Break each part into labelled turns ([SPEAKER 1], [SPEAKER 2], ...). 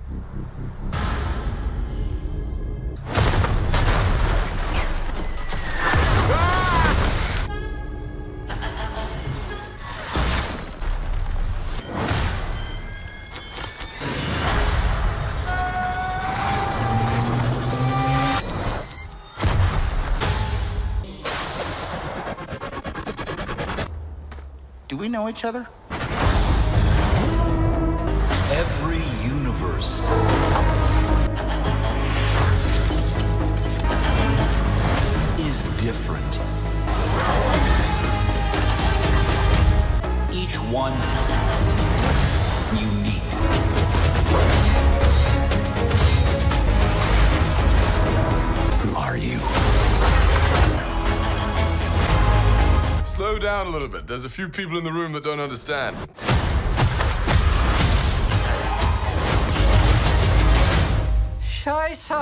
[SPEAKER 1] Do we know each other?
[SPEAKER 2] Every universe is different. Each one unique. Who are you?
[SPEAKER 3] Slow down a little bit. There's a few people in the room that don't understand.
[SPEAKER 4] Scheiße!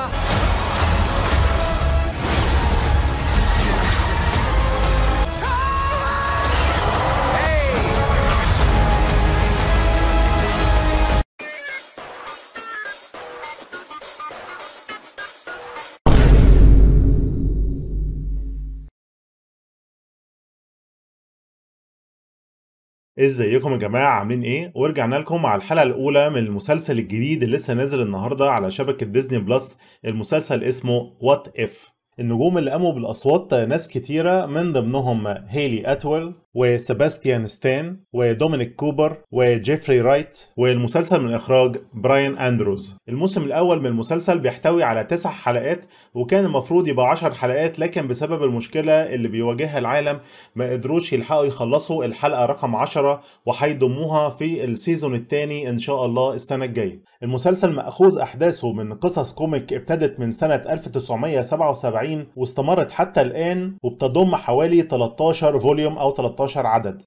[SPEAKER 5] ازيكم يا جماعة عاملين ايه؟ ورجعنا لكم مع الحلقة الأولى من المسلسل الجديد اللي لسه نازل النهاردة على شبكة ديزني بلس المسلسل اسمه وات اف النجوم اللي قاموا بالأصوات ناس كتيرة من ضمنهم هيلي أتويل وسيباستيان ستان ودومينيك كوبر وجيفري رايت والمسلسل من إخراج براين أندروز الموسم الأول من المسلسل بيحتوي على تسع حلقات وكان المفروض يبقى عشر حلقات لكن بسبب المشكلة اللي بيواجهها العالم ما قدروش يلحقوا يخلصوا الحلقة رقم عشرة وهيضموها في السيزون الثاني إن شاء الله السنة الجاية المسلسل مأخوذ أحداثه من قصص كوميك ابتدت من سنة 1977 واستمرت حتى الآن وبتضم حوالي 13 فوليوم أو 13 عدد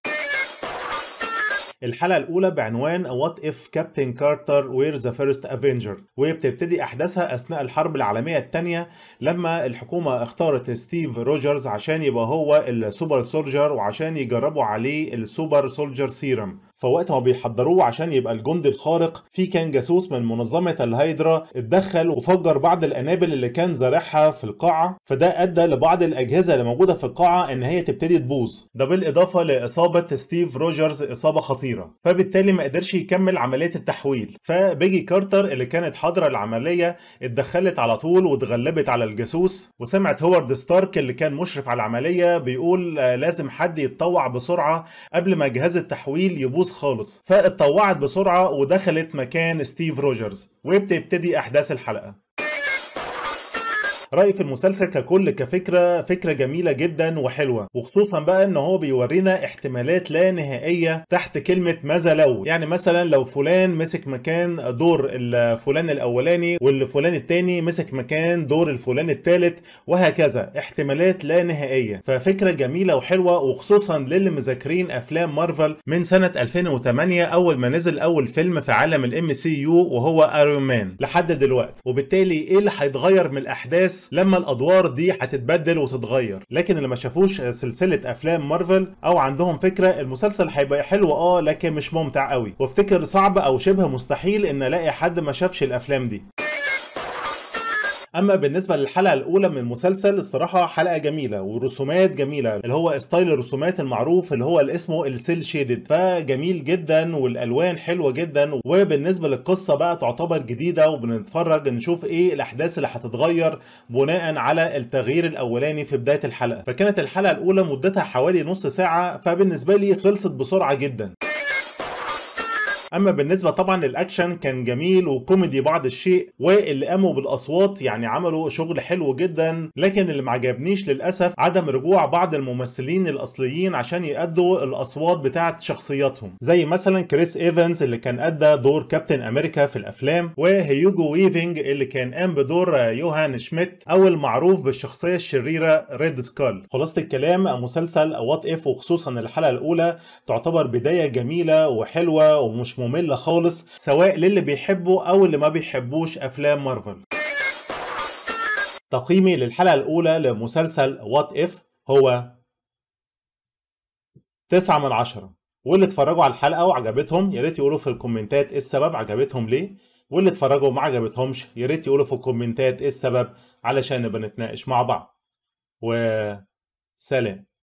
[SPEAKER 5] الحلقة الأولى بعنوان What if Captain Carter were the first Avenger وبتبتدي أحداثها أثناء الحرب العالمية الثانية لما الحكومة اختارت ستيف روجرز عشان يبقى هو السوبر سولجر وعشان يجربوا عليه السوبر سولجر سيرم فوقت ما بيحضروه عشان يبقى الجندي الخارق في كان جاسوس من منظمة الهيدرا اتدخل وفجر بعض القنابل اللي كان زارعها في القاعة فده أدى لبعض الأجهزة اللي موجودة في القاعة إن هي تبتدي تبوظ ده بالإضافة لإصابة ستيف روجرز إصابة خطيرة فبالتالي ما قدرش يكمل عملية التحويل فبيجي كارتر اللي كانت حاضرة العملية اتدخلت على طول واتغلبت على الجاسوس وسمعت هوارد ستارك اللي كان مشرف على العملية بيقول آه، لازم حد يتطوع بسرعة قبل ما جهاز التحويل يبوظ خالص فاتطوعت بسرعة ودخلت مكان ستيف روجرز وبتبتدي أحداث الحلقة رأيي في المسلسل ككل كفكرة فكرة جميلة جدا وحلوة وخصوصا بقى ان هو بيورينا احتمالات لا نهائية تحت كلمة ماذا لو يعني مثلا لو فلان مسك مكان دور الفلان الاولاني والفلان التاني مسك مكان دور الفلان التالت وهكذا احتمالات لا نهائية ففكرة جميلة وحلوة وخصوصا للي مذاكرين افلام مارفل من سنة 2008 اول ما نزل اول فيلم في عالم الام سي يو وهو ايرون مان لحد دلوقتي وبالتالي ايه اللي هيتغير من الاحداث لما الادوار دي هتتبدل وتتغير لكن اللي ما شافوش سلسله افلام مارفل او عندهم فكره المسلسل هيبقى حلو اه لكن مش ممتع قوي وافتكر صعب او شبه مستحيل ان الاقي حد ما شافش الافلام دي اما بالنسبه للحلقه الاولى من المسلسل الصراحه حلقه جميله ورسومات جميله اللي هو ستايل الرسومات المعروف اللي هو اللي اسمه السيل شيدد فجميل جدا والالوان حلوه جدا وبالنسبه للقصه بقى تعتبر جديده وبنتفرج نشوف ايه الاحداث اللي هتتغير بناء على التغيير الاولاني في بدايه الحلقه فكانت الحلقه الاولى مدتها حوالي نص ساعه فبالنسبه لي خلصت بسرعه جدا اما بالنسبه طبعا للاكشن كان جميل وكوميدي بعض الشيء واللي قاموا بالاصوات يعني عملوا شغل حلو جدا لكن اللي ما عجبنيش للاسف عدم رجوع بعض الممثلين الاصليين عشان يأدوا الاصوات بتاعه شخصياتهم زي مثلا كريس ايفنز اللي كان ادى دور كابتن امريكا في الافلام وهيوجو ويفينج اللي كان قام بدور يوهان شميت او المعروف بالشخصيه الشريره ريد سكال خلاصه الكلام مسلسل وات اف وخصوصا الحلقه الاولى تعتبر بدايه جميله وحلوه ومش ممله خالص سواء للي بيحبوا او اللي ما بيحبوش افلام مارفل تقييمي للحلقه الاولى لمسلسل وات اف هو 9 من 10 واللي اتفرجوا على الحلقه وعجبتهم يا ريت يقولوا في الكومنتات ايه السبب عجبتهم ليه واللي اتفرجوا وما عجبتهمش يا ريت يقولوا في الكومنتات ايه السبب علشان نبقى نتناقش مع بعض وسلام